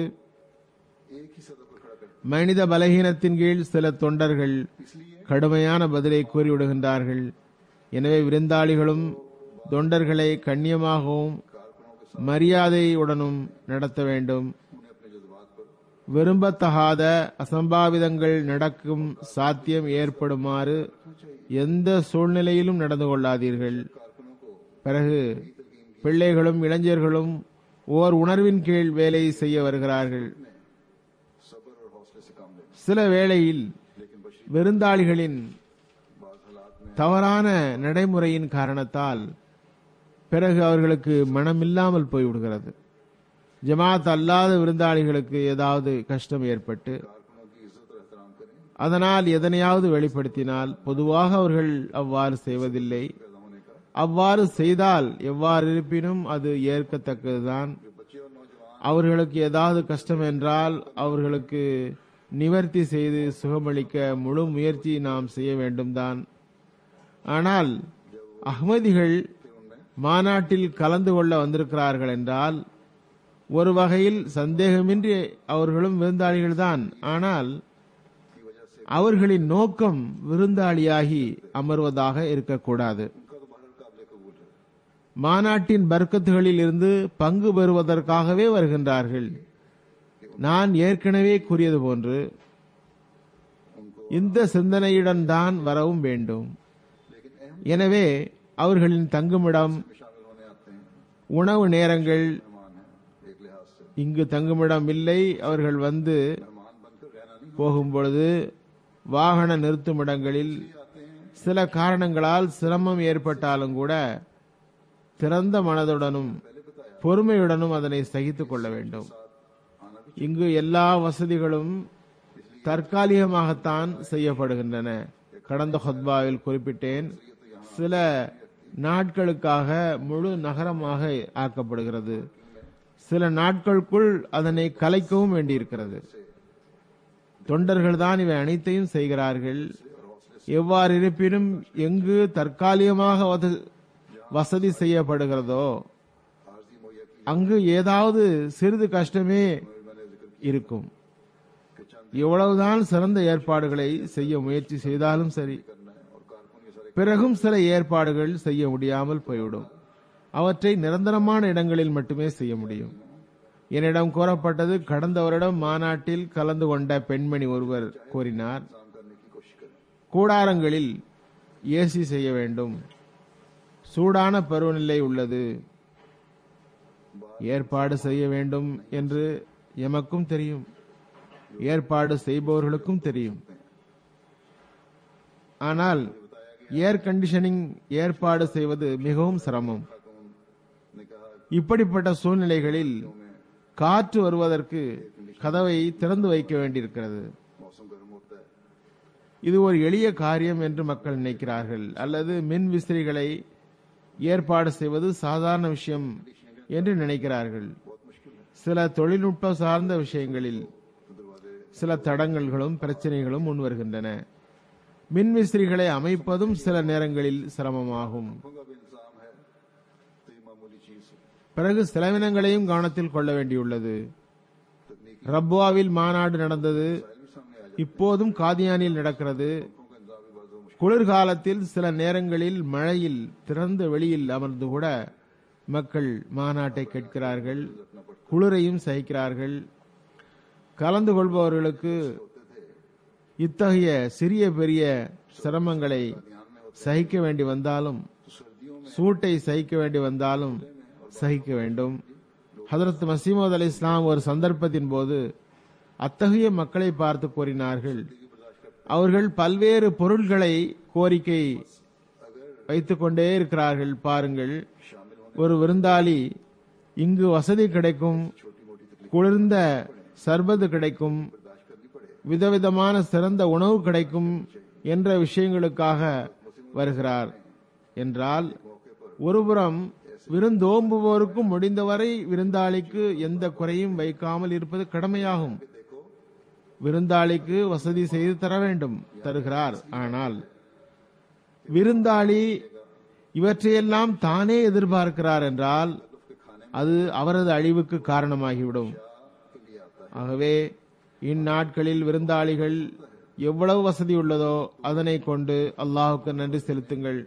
Speaker 4: மனித பலகீனத்தின் கீழ் சில தொண்டர்கள் கடுமையான பதிலை கூறிவிடுகின்றார்கள் எனவே விருந்தாளிகளும் தொண்டர்களை கண்ணியமாகவும் மரியாதையுடனும் நடத்த வேண்டும் விரும்பத்தகாத அசம்பாவிதங்கள் நடக்கும் சாத்தியம் ஏற்படுமாறு எந்த சூழ்நிலையிலும் நடந்து கொள்ளாதீர்கள் பிறகு பிள்ளைகளும் இளைஞர்களும் ஓர் உணர்வின் கீழ் வேலை செய்ய வருகிறார்கள் சில வேளையில் விருந்தாளிகளின் தவறான நடைமுறையின் காரணத்தால் பிறகு அவர்களுக்கு மனமில்லாமல் போய்விடுகிறது ஜமாத் அல்லாத விருந்தாளிகளுக்கு ஏதாவது கஷ்டம் ஏற்பட்டு அதனால் எதனையாவது வெளிப்படுத்தினால் பொதுவாக அவர்கள் அவ்வாறு செய்வதில்லை அவ்வாறு செய்தால் எவ்வாறு இருப்பினும் அது ஏற்கத்தக்கதுதான் அவர்களுக்கு ஏதாவது கஷ்டம் என்றால் அவர்களுக்கு நிவர்த்தி செய்து சுகமளிக்க முழு முயற்சி நாம் செய்ய வேண்டும் தான் ஆனால் அஹ்மதிகள் மாநாட்டில் கலந்து கொள்ள வந்திருக்கிறார்கள் என்றால் ஒரு வகையில் சந்தேகமின்றி அவர்களும் விருந்தாளிகள் தான் ஆனால் அவர்களின் நோக்கம் விருந்தாளியாகி அமர்வதாக இருக்கக்கூடாது மாநாட்டின் பர்க்கத்துகளில் இருந்து பங்கு பெறுவதற்காகவே வருகின்றார்கள் நான் ஏற்கனவே கூறியது போன்று இந்த சிந்தனையுடன் தான் வரவும் வேண்டும் எனவே அவர்களின் தங்குமிடம் உணவு நேரங்கள் இங்கு தங்குமிடம் இல்லை அவர்கள் வந்து போகும்பொழுது வாகன நிறுத்துமிடங்களில் சில காரணங்களால் சிரமம் ஏற்பட்டாலும் கூட திறந்த மனதுடனும் பொறுமையுடனும் அதனை சகித்துக் கொள்ள வேண்டும் இங்கு எல்லா வசதிகளும் தற்காலிகமாகத்தான் செய்யப்படுகின்றன கடந்த ஹொத்பாவில் குறிப்பிட்டேன் சில நாட்களுக்காக முழு நகரமாக ஆக்கப்படுகிறது சில நாட்களுக்குள் அதனை கலைக்கவும் வேண்டியிருக்கிறது தொண்டர்கள் தான் இவை அனைத்தையும் செய்கிறார்கள் எவ்வாறு இருப்பினும் எங்கு தற்காலிகமாக வத- வசதி செய்யப்படுகிறதோ அங்கு ஏதாவது சிறிது கஷ்டமே இருக்கும் எவ்வளவுதான் சிறந்த ஏற்பாடுகளை செய்ய முயற்சி செய்தாலும் சரி பிறகும் சில ஏற்பாடுகள் செய்ய முடியாமல் போய்விடும் அவற்றை நிரந்தரமான இடங்களில் மட்டுமே செய்ய முடியும் என்னிடம் கூறப்பட்டது கடந்த வருடம் மாநாட்டில் கலந்து கொண்ட பெண்மணி ஒருவர் கூறினார்
Speaker 3: काम करने की कोशिश करें
Speaker 4: கூடாரங்களில் ஏசி செய்ய வேண்டும் சூடான பருவநிலை உள்ளது ஏற்பாடு செய்ய வேண்டும் என்று எமக்கும் தெரியும் ஏற்பாடு செய்பவர்களுக்கும் தெரியும் ஆனால் ஏர் கண்டிஷனிங் ஏற்பாடு செய்வது மிகவும் சிரமம்
Speaker 3: ने कहा
Speaker 4: இப்படிப்பட்ட சூழ்நிலைகளில் காற்று வருவதற்கு கதவை திறந்து வைக்க வேண்டியிருக்கிறது
Speaker 3: मौसम गर्म होता है
Speaker 4: இது ஒரு எளிய காரியம் என்று மக்கள் நினைக்கிறார்கள் அல்லது மின் விசிறிகளை ஏற்பாடு செய்வது சாதாரண விஷயம் என்று நினைக்கிறார்கள் சில தொழில்நுட்ப சார்ந்த விஷயங்களில் சில தடங்கல்களும் பிரச்சனைகளும் முன் வருகின்றன மின் விசிறிகளை அமைப்பதும் சில நேரங்களில் சிரமமாகும்
Speaker 3: का भी इंतजाम है तो ये मामूली चीज है
Speaker 4: பிறகு செலவினங்களையும் கவனத்தில் கொள்ள வேண்டியுள்ளது ரப்வாவில் மாநாடு நடந்தது இப்போதும் காதியானில் நடக்கிறது குளிர்காலத்தில் சில நேரங்களில் மழையில் திறந்த வெளியில் அமர்ந்து கூட மக்கள் மாநாட்டை கேட்கிறார்கள் குளிரையும் சகிக்கிறார்கள் கலந்து கொள்பவர்களுக்கு இத்தகைய சிறிய பெரிய சிரமங்களை சகிக்க வேண்டி வந்தாலும் சூட்டை சகிக்க வேண்டி வந்தாலும் சகிக்க வேண்டும் ஹதரத் மசீமது அலி இஸ்லாம் ஒரு சந்தர்ப்பத்தின் போது அத்தகைய மக்களை பார்த்து கூறினார்கள் அவர்கள் பல்வேறு பொருட்களை கோரிக்கை வைத்துக் கொண்டே இருக்கிறார்கள் பாருங்கள் ஒரு விருந்தாளி இங்கு வசதி கிடைக்கும் குளிர்ந்த சர்பது கிடைக்கும் விதவிதமான சிறந்த உணவு கிடைக்கும் என்ற விஷயங்களுக்காக வருகிறார் என்றால் ஒருபுறம் விருந்தோம்புவோருக்கும் முடிந்தவரை விருந்தாளிக்கு எந்த குறையும் வைக்காமல் இருப்பது கடமையாகும் விருந்தாளிக்கு வசதி செய்து தர வேண்டும் தருகிறார் ஆனால் விருந்தாளி இவற்றையெல்லாம் தானே எதிர்பார்க்கிறார் என்றால் அது அவரது அழிவுக்கு காரணமாகிவிடும் ஆகவே இந்நாட்களில் விருந்தாளிகள் எவ்வளவு வசதி உள்ளதோ அதனை கொண்டு அல்லாஹுக்கு நன்றி செலுத்துங்கள்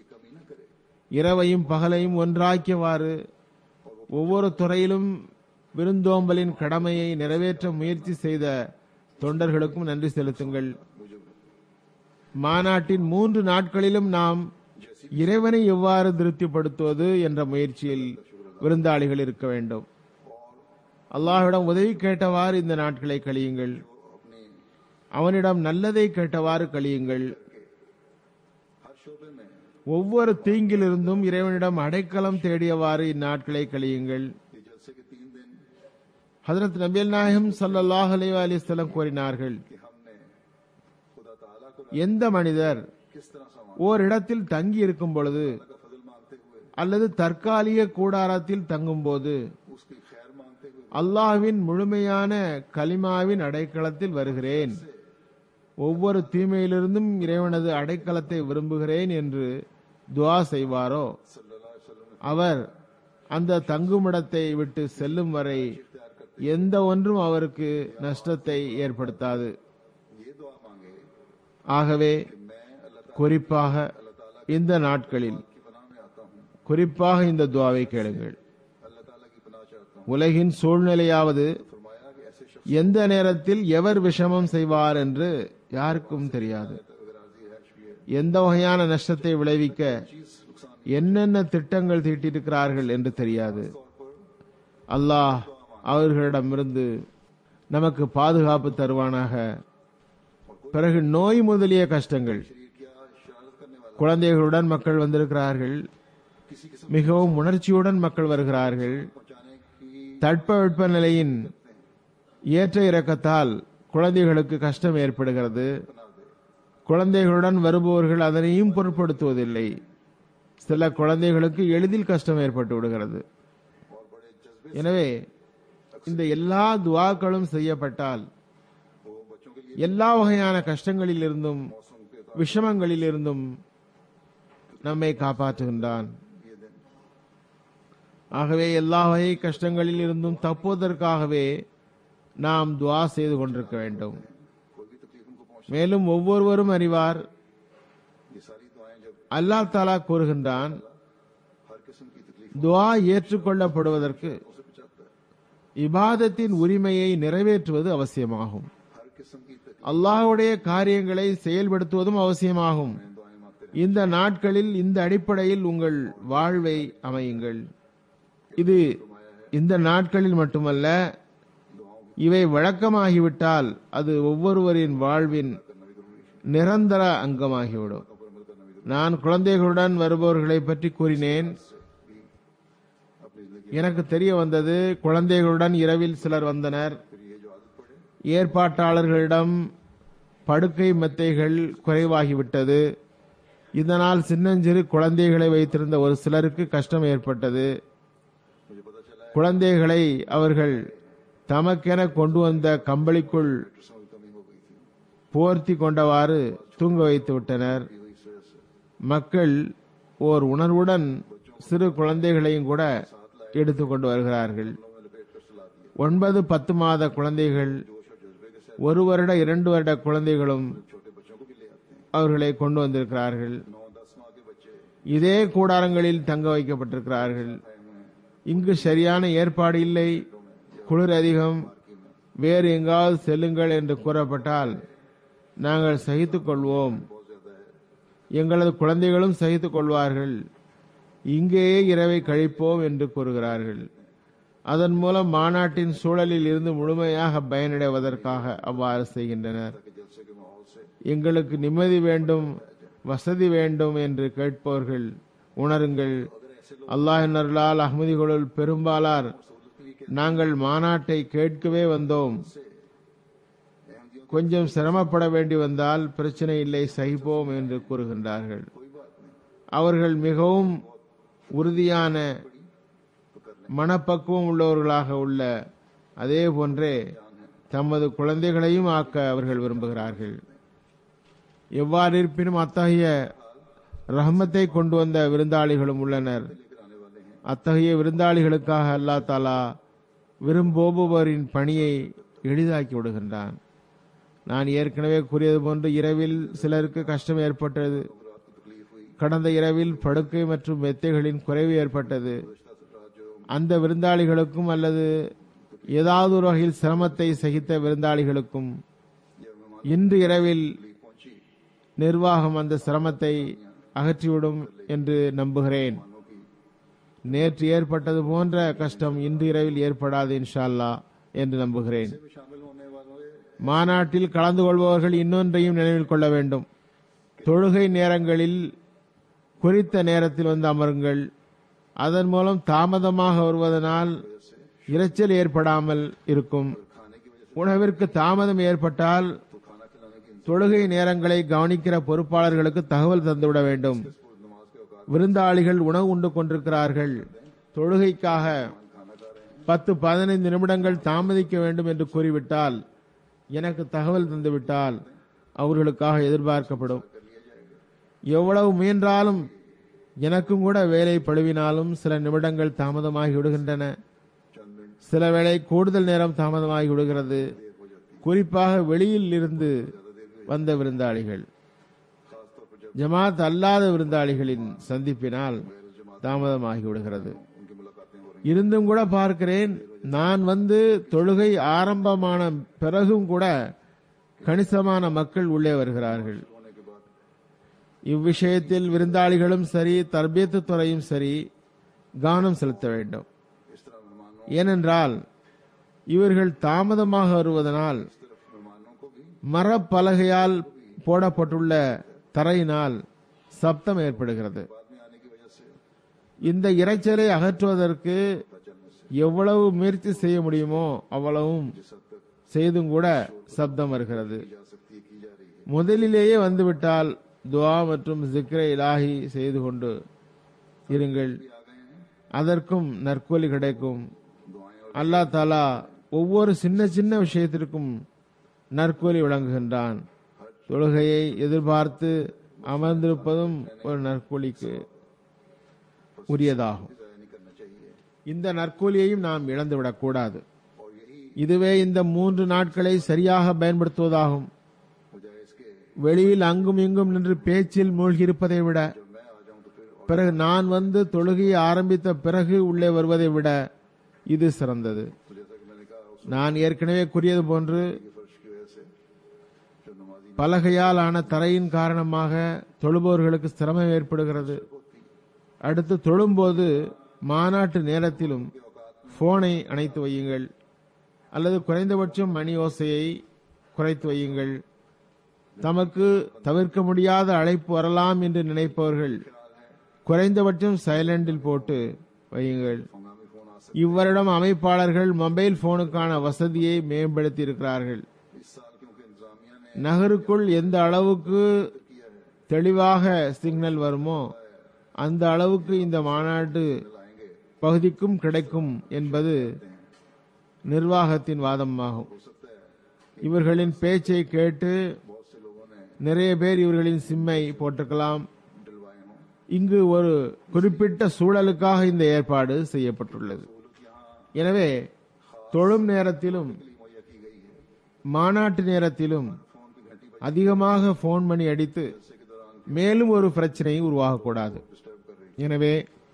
Speaker 4: இரவையும் பகலையும் ஒன்றாக்கியவாறு ஒவ்வொரு துறையிலும் விருந்தோம்பலின் கடமையை நிறைவேற்ற முயற்சி செய்த தொண்டர்களுக்கும் நன்றி செலுத்துங்கள் மாநாட்டின் மூன்று நாட்களிலும் நாம் இறைவனை எவ்வாறு திருப்திப்படுத்துவது என்ற முயற்சியில் விருந்தாளிகள் இருக்க வேண்டும் அல்லாஹ்விடம் உதவி கேட்டவாறு இந்த நாட்களை கழியுங்கள் அவனிடம் நல்லதை கேட்டவாறு கழியுங்கள் ஒவ்வொரு தீங்கிலிருந்தும் இறைவனிடம் அடைக்கலம் தேடியவாறு இந்நாட்களை கழியுங்கள் ஹதரத் நபியல் நாயகம் ஸல்லல்லாஹு அலைஹி வஸல்லம் கூறினார்கள் எந்த மனிதர் ஓரிடத்தில் தங்கி இருக்கும் பொழுது அல்லது தற்காலிக கூடாரத்தில் தங்கும்போது அல்லாஹ்வின் முழுமையான கலிமாவின் அடைக்கலத்தில் வருகிறேன் ஒவ்வொரு தீமையிலிருந்தும் இறைவனது அடைக்கலத்தை விரும்புகிறேன் என்று துவா செய்வாரோ அவர் அந்த தங்குமிடத்தை விட்டு செல்லும் வரை எந்த ஒன்றும் அவருக்கு நஷ்டத்தை ஏற்படுத்தாது ஆகவே குறிப்பாக இந்த நாட்களில் குறிப்பாக இந்த துவாவை கேளுங்கள் உலகின் சூழ்நிலையாவது எந்த நேரத்தில் எவர் விஷமம் செய்வார் என்று யாருக்கும் தெரியாது எந்த வகையான நஷ்டத்தை விளைவிக்க என்னென்ன திட்டங்கள் தீட்டியிருக்கிறார்கள் என்று தெரியாது அல்லாஹ் அவர்களிடமிருந்து நமக்கு பாதுகாப்பு தருவானாக பிறகு நோய் முதலிய கஷ்டங்கள் குழந்தைகளுடன் மக்கள் வந்திருக்கிறார்கள் மிகவும் உணர்ச்சியுடன் மக்கள் வருகிறார்கள் தட்பவெட்ப நிலையின் ஏற்ற இறக்கத்தால் குழந்தைகளுக்கு கஷ்டம் ஏற்படுகிறது குழந்தைகளுடன் வருபவர்கள் அதனையும் பொருட்படுத்துவதில்லை சில குழந்தைகளுக்கு எளிதில் கஷ்டம் ஏற்பட்டு விடுகிறது எனவே இந்த எல்லா துவாக்களும் செய்யப்பட்டால் எல்லா வகையான கஷ்டங்களில் இருந்தும் விஷமங்களில் இருந்தும் நம்மை காப்பாற்றுகின்றான் ஆகவே எல்லா வகை கஷ்டங்களில் இருந்தும் தப்புவதற்காகவே நாம் துவா செய்து கொண்டிருக்க வேண்டும் மேலும் ஒவ்வொருவரும் அறிவார் அல்லாஹ் தாலா கூறுகின்றான் துவா ஏற்றுக்கொள்ளப்படுவதற்கு இபாதத்தின் உரிமையை நிறைவேற்றுவது அவசியமாகும்
Speaker 3: हर किस्म की तकलीफ
Speaker 4: அல்லாஹ்வுடைய காரியங்களை செயல்படுத்துவதும் அவசியமாகும்
Speaker 3: दुआएं मांगते
Speaker 4: இந்த நாட்களில் இந்த அடிப்படையில் உங்கள் வாழ்வை அமையுங்கள் இது இந்த நாட்களில் மட்டுமல்ல இவை வழக்கமாகிவிட்டால் அது ஒவ்வொருவரின் வாழ்வின் நிரந்தர அங்கமாகிவிடும் நான் குழந்தைகளுடன் வருபவர்களை பற்றி கூறினேன் எனக்கு தெரிய வந்தது குழந்தைகளுடன் இரவில் சிலர் வந்தனர் ஏற்பாட்டாளர்களிடம் படுக்கை மெத்தைகள் குறைவாகிவிட்டது இதனால் சின்னஞ்சிறு குழந்தைகளை வைத்திருந்த ஒரு சிலருக்கு கஷ்டம் ஏற்பட்டது குழந்தைகளை அவர்கள் தமக்கென கொண்டு வந்த கம்பளிக்குள் போர்த்தி கொண்டவாறு தூங்க வைத்து விட்டனர் மக்கள் ஓர் உணர்வுடன் சிறு குழந்தைகளையும் கூட எடுத்துக்கொண்டு வருகிறார்கள் ஒன்பது பத்து மாத குழந்தைகள் ஒரு வருட இரண்டு வருட குழந்தைகளும் அவர்களை கொண்டு வந்திருக்கிறார்கள் இதே கூடாரங்களில் தங்க வைக்கப்பட்டிருக்கிறார்கள் இங்கு சரியான ஏற்பாடு இல்லை குளிர் அதிகம் வேறு எங்காவது செல்லுங்கள் என்று கூறப்பட்டால் நாங்கள் சகித்துக் கொள்வோம் எங்களது குழந்தைகளும் சகித்துக் கொள்வார்கள் இங்கேயே இரவை கழிப்போம் என்று கூறுகிறார்கள் அதன் மூலம் மாநாட்டின் சூழலில் இருந்து முழுமையாக பயனடைவதற்காக அவ்வாறு செய்கின்றனர் எங்களுக்கு நிம்மதி வேண்டும் வசதி வேண்டும் என்று கேட்பவர்கள் உணருங்கள் அல்லாஹின் அருளால் அகமதிகளுள் பெரும்பாலார் நாங்கள் மாநாட்டை கேட்கவே வந்தோம் கொஞ்சம் சிரமப்பட வேண்டி வந்தால் பிரச்சனை இல்லை சகிப்போம் என்று கூறுகின்றார்கள் அவர்கள் மிகவும் உறுதியான மனப்பக்குவம் உள்ளவர்களாக உள்ள அதே போன்றே தமது குழந்தைகளையும் ஆக்க அவர்கள் விரும்புகிறார்கள் எவ்வாறு இருப்பினும் அத்தகைய ரஹமத்தை கொண்டு வந்த விருந்தாளிகளும் உள்ளனர் அத்தகைய விருந்தாளிகளுக்காக அல்லா தாலா விரும்புபவரின் பணியை எளிதாக்கி விடுகின்றான் நான் ஏற்கனவே கூறியது போன்று இரவில் சிலருக்கு கஷ்டம் ஏற்பட்டது கடந்த இரவில் படுக்கை மற்றும் மெத்தைகளின் குறைவு ஏற்பட்டது அந்த விருந்தாளிகளுக்கும் அல்லது ஏதாவது ஒரு வகையில் சிரமத்தை சகித்த விருந்தாளிகளுக்கும் இன்று இரவில் நிர்வாகம் அந்த சிரமத்தை அகற்றிவிடும் என்று நம்புகிறேன் நேற்று ஏற்பட்டது போன்ற கஷ்டம் இன்று இரவில் ஏற்படாது இன்ஷா அல்லாஹ் என்று நம்புகிறேன் மாநாட்டில் கலந்து கொள்பவர்கள் இன்னொன்றையும் நினைவில் கொள்ள வேண்டும் தொழுகை நேரங்களில் குறித்த நேரத்தில் வந்து அமருங்கள் அதன் மூலம் தாமதமாக வருவதனால் இரைச்சல் ஏற்படாமல் இருக்கும் உணவிற்கு தாமதம் ஏற்பட்டால் தொழுகை நேரங்களை கவனிக்கிற பொறுப்பாளர்களுக்கு தகவல் தந்துவிட வேண்டும் விருந்தாளிகள் உணவு உண்டு கொண்டிருக்கிறார்கள் தொழுகைக்காக பத்து பதினைந்து நிமிடங்கள் தாமதிக்க வேண்டும் என்று கூறிவிட்டால் எனக்கு தகவல் தந்துவிட்டால் அவர்களுக்காக எதிர்பார்க்கப்படும் எவ்வளவு முயன்றாலும் எனக்கும் கூட வேலை பழுவினாலும் சில நிமிடங்கள் தாமதமாகி விடுகின்றன சில வேளை கூடுதல் நேரம் தாமதமாகி விடுகிறது குறிப்பாக வெளியில் இருந்து வந்த விருந்தாளிகள் ஜமாத் அல்லாத விருந்தாளிகளின் சந்திப்பினால் தாமதமாகி விடுகிறது இருந்தும் கூட பார்க்கிறேன் நான் வந்து தொழுகை ஆரம்பமான பிறகும் கூட கணிசமான மக்கள் உள்ளே வருகிறார்கள் இவ்விஷயத்தில் விருந்தாளிகளும் சரி தர்பியத்து துறையும் சரி கவனம் செலுத்த வேண்டும் ஏனென்றால் இவர்கள் தாமதமாக வருவதனால் மரப்பலகையால் போடப்பட்டுள்ள தரையினால் சப்தம் ஏற்படுகிறது இந்த இரைச்சலை அகற்றுவதற்கு எவ்வளவு முயற்சி செய்ய முடியுமோ அவ்வளவும் செய்தும் கூட சப்தம் வருகிறது முதலிலேயே வந்துவிட்டால் துவா மற்றும் ஜிக்ரை இலாஹி செய்து கொண்டு இருங்கள் அதற்கும் நற்கூலி கிடைக்கும் அல்லாஹ் தாலா ஒவ்வொரு சின்ன சின்ன விஷயத்திற்கும் நற்கூலி வழங்குகின்றான் தொழுகையை எதிர்பார்த்து அமர்ந்திருப்பதும் ஒரு நற்கூலிக்கு உரியதாகும் இந்த நற்கூலியையும் நாம் இழந்துவிடக் கூடாது இதுவே இந்த மூன்று நாட்களை சரியாக பயன்படுத்துவதாகும் வெளியில் அங்கும் இங்கும் நின்று பேச்சில் மூழ்கியிருப்பதை விட பிறகு நான் வந்து தொழுகையை ஆரம்பித்த பிறகு உள்ளே வருவதை விட இது சிறந்தது நான் ஏற்கனவே கூறியது போன்று
Speaker 3: ये फर्श की वजह से जो नमाजी
Speaker 4: பலகையால் ஆன தரையின் காரணமாக தொழுபவர்களுக்கு சிரமம் ஏற்படுகிறது அடுத்து தொழும்போது மாநாட்டு நேரத்திலும் போனை அணைத்து வையுங்கள் அல்லது குறைந்தபட்சம் மணி ஓசையை குறைத்து வையுங்கள் தமக்கு தவிர்க்க முடியாத அழைப்பு வரலாம் என்று நினைப்பவர்கள் குறைந்தபட்சம் சைலண்டில் போட்டு வையுங்கள்
Speaker 3: हंगामी फोन आ
Speaker 4: இவ்வருடம் அமைப்பாளர்கள் மொபைல் போனுக்கான வசதியை மேம்படுத்தி இருக்கிறார்கள்
Speaker 3: सकते इस साल क्योंकि इंतजामिया ने
Speaker 4: நகருக்குள் எந்த அளவுக்கு தெளிவாக சிக்னல் வருமோ அந்த அளவுக்கு இந்த மாநாட்டு
Speaker 3: लाएंगे
Speaker 4: பகுதிக்கும் கிடைக்கும் என்பது நிர்வாகத்தின் வாதமாகும்
Speaker 3: हो सकता है
Speaker 4: இவர்களின் பேச்சை கேட்டு
Speaker 3: बहुत से लोगों ने
Speaker 4: நிறைய பேர் இவர்களின் சிம்மை போட்டிருக்கலாம்
Speaker 3: डलवाए हों
Speaker 4: இங்கு ஒரு குறிப்பிட்ட சூழலுக்காக இந்த ஏற்பாடு செய்யப்பட்டுள்ளது எனவே தொழும் நேரத்திலும்
Speaker 3: मुहैया की गई है
Speaker 4: மாநாட்டு நேரத்திலும்
Speaker 3: फोन की घंटी
Speaker 4: அதிகமாக போன் மணி அடித்து
Speaker 3: बजने के दौरान
Speaker 4: மேலும் ஒரு பிரச்சனை உருவாகக்கூடாது
Speaker 3: डिस्टर्ब कर रही
Speaker 4: எனவே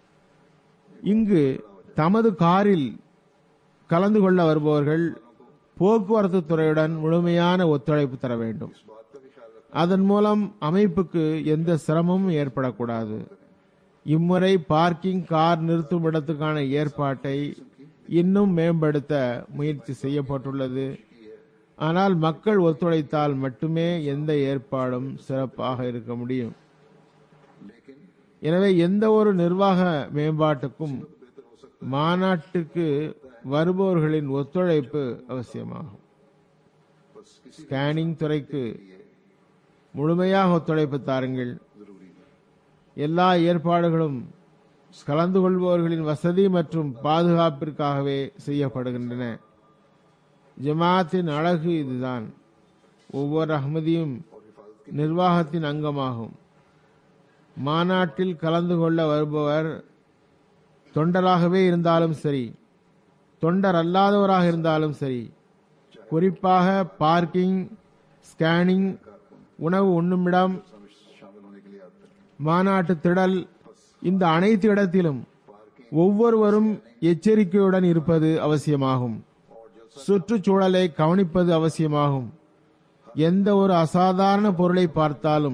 Speaker 4: இங்கு தமது காரில் கலந்து கொள்ள வருபவர்கள் போக்குவரத்து துறையுடன் முழுமையான ஒத்துழைப்பு தர வேண்டும்
Speaker 3: इस बात का भी ख्याल रखना
Speaker 4: அதன் மூலம் அமைப்புக்கு எந்த சிரமமும் ஏற்படக்கூடாது இம்முறை பார்க்கிங் கார் நிறுத்தும் இடத்துக்கான ஏற்பாட்டை இன்னும் மேம்படுத்த முயற்சி செய்யப்பட்டுள்ளது ஆனால் மக்கள் ஒத்துழைத்தால் மட்டுமே எந்த ஏற்பாடும் சிறப்பாக இருக்க முடியும்
Speaker 3: लेकिन
Speaker 4: எனவே எந்த ஒரு நிர்வாக மேம்பாட்டுக்கும் மாநாட்டிற்கு வருபவர்களின் ஒத்துழைப்பு அவசியமாகும்
Speaker 3: बस किसी
Speaker 4: ஸ்கேனிங் துறைக்கு முழுமையாக ஒத்துழைப்பு தாருங்கள்
Speaker 3: जरूरी है
Speaker 4: எல்லா ஏற்பாடுகளும் கலந்து கொள்பவர்களின் வசதி மற்றும் பாதுகாப்பிற்காகவே செய்யப்படுகின்றன ஜமாத்தின் அழகு இதுதான் ஒவ்வொரு அகமதியும் நிர்வாகத்தின் அங்கமாகும் மாநாட்டில் கலந்து கொள்ள வருபவர் தொண்டராகவே இருந்தாலும் சரி தொண்டர் அல்லாதவராக இருந்தாலும் சரி குறிப்பாக பார்க்கிங் ஸ்கேனிங் உணவு உண்ணுமிடம்
Speaker 3: शामिल होने के लिए आते हैं
Speaker 4: மாநாட்டு திடல் இந்த அனைத்து இடத்திலும் ஒவ்வொருவரும் எச்சரிக்கையுடன் இருப்பது அவசியமாகும் சுற்றுச்சூழலை கவனிப்பது அவசியமாகும் எந்த ஒரு அசாதாரண பொருளை பார்த்தாலும்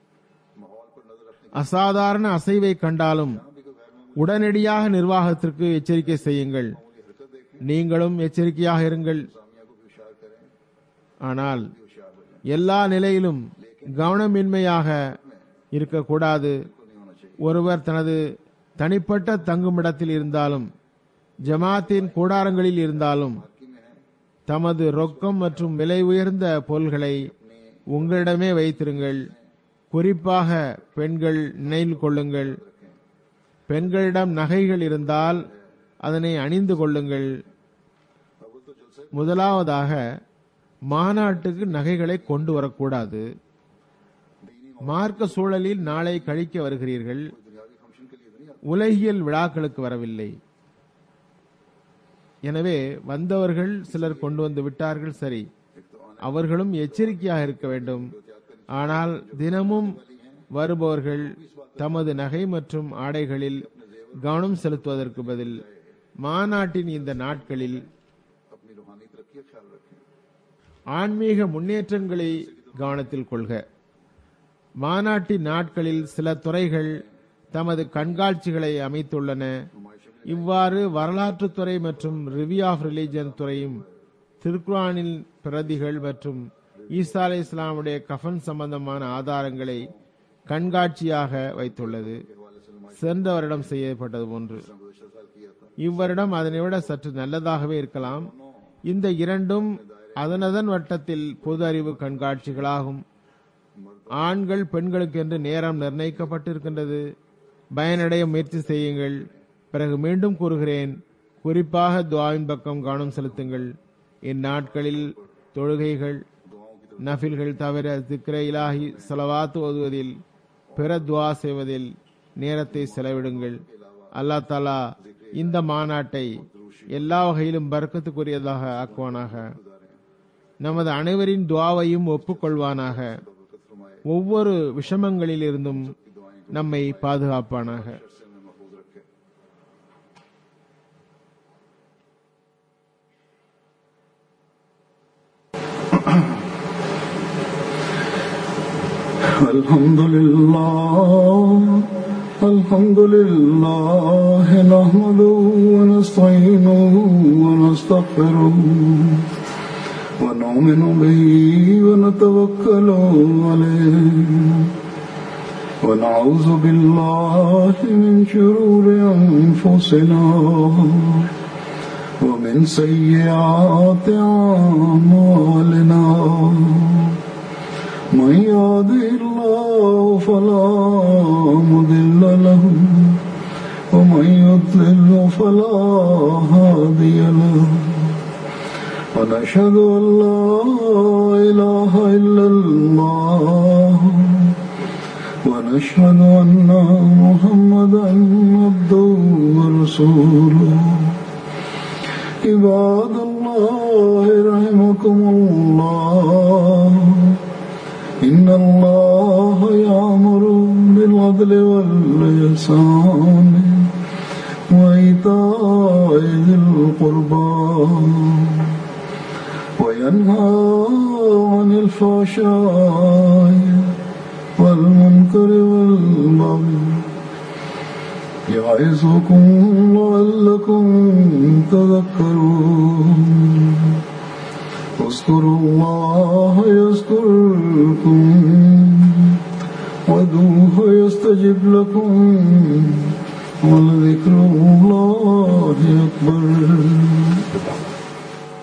Speaker 4: அசாதாரண அசைவை கண்டாலும் உடனடியாக நிர்வாகத்திற்கு எச்சரிக்கை செய்யுங்கள் நீங்களும் எச்சரிக்கையாக இருங்கள் ஆனால் எல்லா நிலையிலும் கவனமின்மையாக இருக்கக்கூடாது ஒருவர் தனது தனிப்பட்ட தங்குமிடத்தில் இருந்தாலும் ஜமாத்தின் கூடாரங்களில் இருந்தாலும் தமது ரொக்கம் மற்றும் விலை உயர்ந்த பொருள்களை உங்களிடமே வைத்திருங்கள் குறிப்பாக பெண்கள் நினைவில் கொள்ளுங்கள் பெண்களிடம் நகைகள் இருந்தால் அதனை அணிந்து கொள்ளுங்கள் முதலாவதாக மாநாட்டுக்கு நகைகளை கொண்டு வரக்கூடாது மார்க்க சூழலில் நாளை கழிக்க வருகிறீர்கள் உலகியல் விழாக்களுக்கு வரவில்லை எனவே வந்தவர்கள் சிலர் கொண்டு வந்து விட்டார்கள் சரி அவர்களும் எச்சரிக்கையாக இருக்க வேண்டும் ஆனால் தினமும் வருபவர்கள் தமது நகை மற்றும் ஆடைகளில் கவனம் செலுத்துவதற்கு பதில் மாநாட்டின் இந்த நாட்களில்
Speaker 3: अपनी रूहानी तरक्की का ख्याल रखें
Speaker 4: ஆன்மீக முன்னேற்றங்களை கவனத்தில் கொள்க மாநாட்டின் நாட்களில் சில துறைகள் தமது கண்காட்சிகளை அமைத்துள்ளன இவ்வாறு வரலாற்றுத்துறை மற்றும் ரிவ்யூ ஆஃப் ரிலிஜன் துறையும் திருக்குரானின் பிரதிகள் மற்றும் ஈசா அலை இஸ்லாமுடைய கஃன் சம்பந்தமான ஆதாரங்களை கண்காட்சியாக வைத்துள்ளது சென்ற வருடம் செய்யப்பட்டது போன்று இவ்வருடம் அதனை விட சற்று நல்லதாகவே இருக்கலாம் இந்த இரண்டும் அதனதன் வட்டத்தில் பொது அறிவு கண்காட்சிகளாகும் ஆண்கள் பெண்களுக்கென்று நேரம் நிர்ணயிக்கப்பட்டிருக்கின்றது பயனடைய முயற்சி செய்யுங்கள் பிறகு மீண்டும் கூறுகிறேன் குறிப்பாக துவாவின் பக்கம் கவனம் செலுத்துங்கள் இந்நாட்களில் தொழுகைகள் நஃபில்கள் தவிர திக்ர இலாஹி செலவாத்து ஓதுவதில் பிற துவா செய்வதில் நேரத்தை செலவிடுங்கள் அல்லாஹ் தாலா இந்த மாநாட்டை எல்லா வகையிலும் பறக்கத்துக்குரியதாக ஆக்குவானாக நமது அனைவரின் துவாவையும் ஒப்புக்கொள்வானாக ஒவ்வொரு விஷமங்களிலிருந்தும் நம்மை பாதுகாப்பானாக
Speaker 2: الحمد لله الحمد لله نحمده ونستعينه ونستغفره ونؤمن به ونتوكل عليه ونعوذ بالله من شرور أنفسنا ومن سيئات أعمالنا من يهده الله فلا مضل له ومن يضلل فلا هادي له ونشهد أن لا إله إلا الله ونشهد أن محمدا عبده ورسوله عباد الله رحمكم الله إن الله يأمر بالعدل والإحسان وإيتاء ذي القربى وينهى عن الفحشاء والمنكر والبغي يعظكم لعلكم تذكرون اذكروا الله يذكركم وادعوه يستجب لكم ولذكر الله أكبر